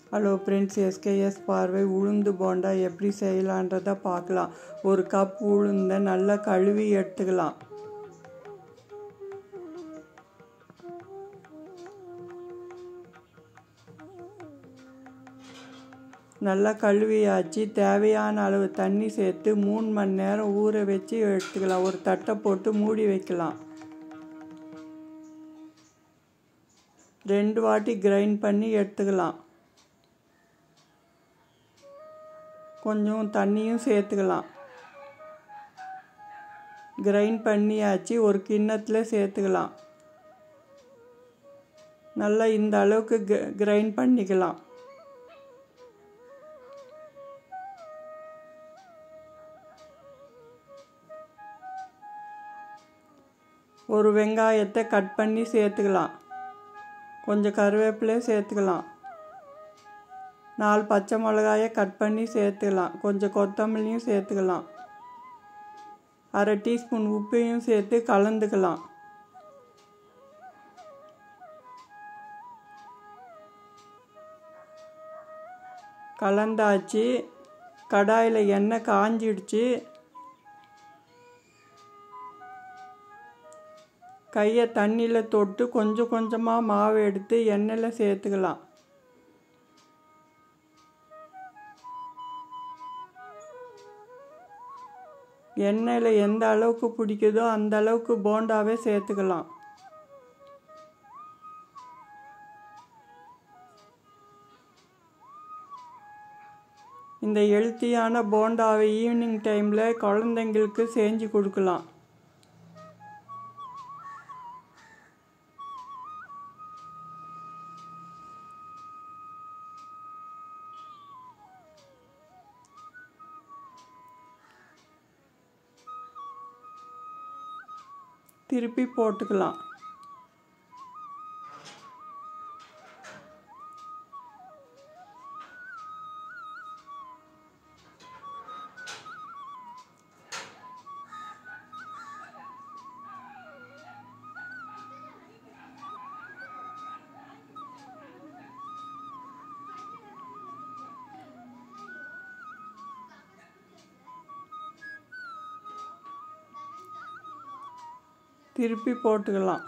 hello friends SKS பார்வை உளுந்து போண்டா எப்படி செய்யலான்றதை பார்க்கலாம் ஒரு கப் உளுந்தை நல்லா கழுவி எடுத்துக்கலாம் நல்லா கழுவியாச்சு தேவையான அளவு தண்ணி சேர்த்து மூணு மணி நேரம் ஊற வச்சு எடுத்துக்கலாம் ஒரு தட்டை போட்டு மூடி வைக்கலாம் ரெண்டு வாட்டி கிரைண்ட் பண்ணி எடுத்துக்கலாம் கொஞ்சம் தண்ணியும் சேர்த்துக்கலாம் கிரைண்ட் பண்ணியாச்சு ஒரு கிண்ணத்தில் சேர்த்துக்கலாம் நல்லா இந்த அளவுக்கு கிரைண்ட் பண்ணிக்கலாம் ஒரு வெங்காயத்தை கட் பண்ணி சேர்த்துக்கலாம் கொஞ்சம் கருவேப்பிலையை சேர்த்துக்கலாம் நாலு பச்சை மிளகாயை கட் பண்ணி சேர்த்துக்கலாம் கொஞ்சம் கொத்தமல்லியும் சேர்த்துக்கலாம் அரை டீஸ்பூன் உப்பையும் சேர்த்து கலந்துக்கலாம் கலந்தாச்சு கடாயில் எண்ணெய் காஞ்சிடுச்சு கையை தண்ணியில் தொட்டு கொஞ்சம் கொஞ்சமாக மாவு எடுத்து எண்ணெயில் சேர்த்துக்கலாம் எண்ணெயில் எந்த அளவுக்கு பிடிக்குதோ அந்த அளவுக்கு போண்டாவே சேர்த்துக்கலாம் இந்த ஹெல்த்தியான போண்டாவை ஈவினிங் டைமில் குழந்தைங்களுக்கு செஞ்சு கொடுக்கலாம் திருப்பி போட்டுக்கலாம் திருப்பி போட்டுக்கலாம்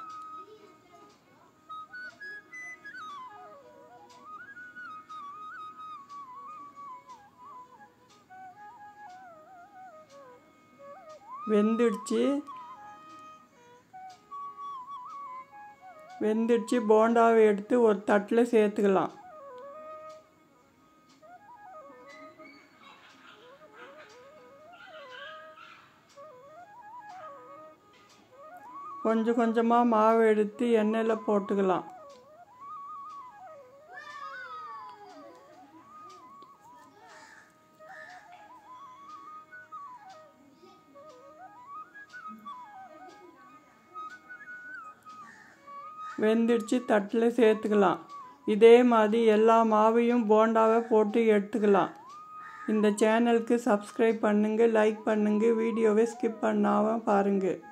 வெந்துடுச்சு வெந்துடுச்சு போண்டாவை எடுத்து ஒரு தட்டில் சேர்த்துக்கலாம் கொஞ்சம் கொஞ்சமாக மாவு எடுத்து எண்ணெயில் போட்டுக்கலாம் வெந்துடுச்சு தட்டில் சேர்த்துக்கலாம் இதே மாதிரி எல்லா மாவையும் போண்டாவை போட்டு எடுத்துக்கலாம் இந்த சேனலுக்கு சப்ஸ்கிரைப் பண்ணுங்கள் லைக் பண்ணுங்கள் வீடியோவை ஸ்கிப் பண்ணாமல் பாருங்கள்